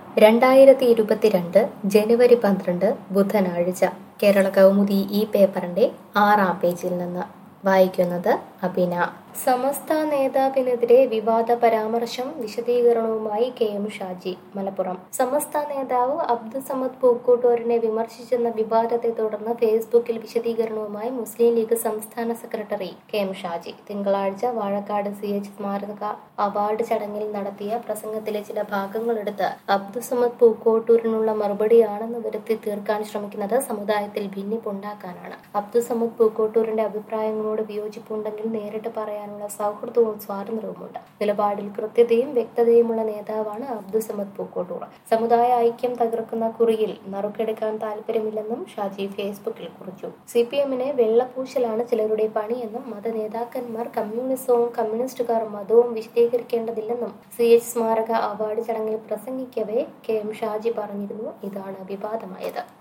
രണ്ടായിരത്തി ഇരുപത്തിരണ്ട് ജനുവരി പന്ത്രണ്ട് ബുധനാഴ്ച കേരള കൗമുദി ഈ പേപ്പറിന്റെ ആറാം പേജിൽ നിന്ന് വായിക്കുന്നത് അബിന സമസ്ത നേതാവിനെതിരെ വിവാദ പരാമർശം വിശദീകരണവുമായി കെ എം ഷാജി മലപ്പുറം സമസ്ത നേതാവ് അബ്ദുൾ സമദ് പൂക്കോട്ടൂരിനെ വിമർശിച്ചെന്ന വിവാദത്തെ തുടർന്ന് ഫേസ്ബുക്കിൽ വിശദീകരണവുമായി മുസ്ലിം ലീഗ് സംസ്ഥാന സെക്രട്ടറി കെ എം ഷാജി തിങ്കളാഴ്ച വാഴക്കാട് സി എച്ച് സ്മാരക അവാർഡ് ചടങ്ങിൽ നടത്തിയ പ്രസംഗത്തിലെ ചില ഭാഗങ്ങളെടുത്ത് അബ്ദുൾ സമദ് പൂക്കോട്ടൂരിനുള്ള മറുപടിയാണെന്ന് വരുത്തി തീർക്കാൻ ശ്രമിക്കുന്നത് സമുദായത്തിൽ ഭിന്നിപ്പുണ്ടാക്കാനാണ് അബ്ദുൾ സമദ് പൂക്കോട്ടൂരിന്റെ അഭിപ്രായങ്ങളോട് വിയോജിപ്പുണ്ടെങ്കിൽ നേരിട്ട് പറയാനുള്ള സൗഹൃദവും സ്വാതന്ത്ര്യവുമുണ്ട് നിലപാടിൽ കൃത്യതയും വ്യക്തതയുമുള്ള നേതാവാണ് അബ്ദുൾ സമദ് പൂക്കോട്ടൂർ സമുദായ ഐക്യം തകർക്കുന്ന കുറിയിൽ നറുക്കെടുക്കാൻ താല്പര്യമില്ലെന്നും ഷാജി ഫേസ്ബുക്കിൽ കുറിച്ചു സി പി എമ്മിനെ വെള്ളപൂശലാണ് ചിലരുടെ പണിയെന്നും മത നേതാക്കന്മാർ കമ്മ്യൂണിസവും കമ്മ്യൂണിസ്റ്റുകാർ മതവും വിശദീകരിക്കേണ്ടതില്ലെന്നും സി എച്ച് സ്മാരക അവാർഡ് ചടങ്ങിൽ പ്രസംഗിക്കവേ കെ എം ഷാജി പറഞ്ഞിരുന്നു ഇതാണ് വിവാദമായത്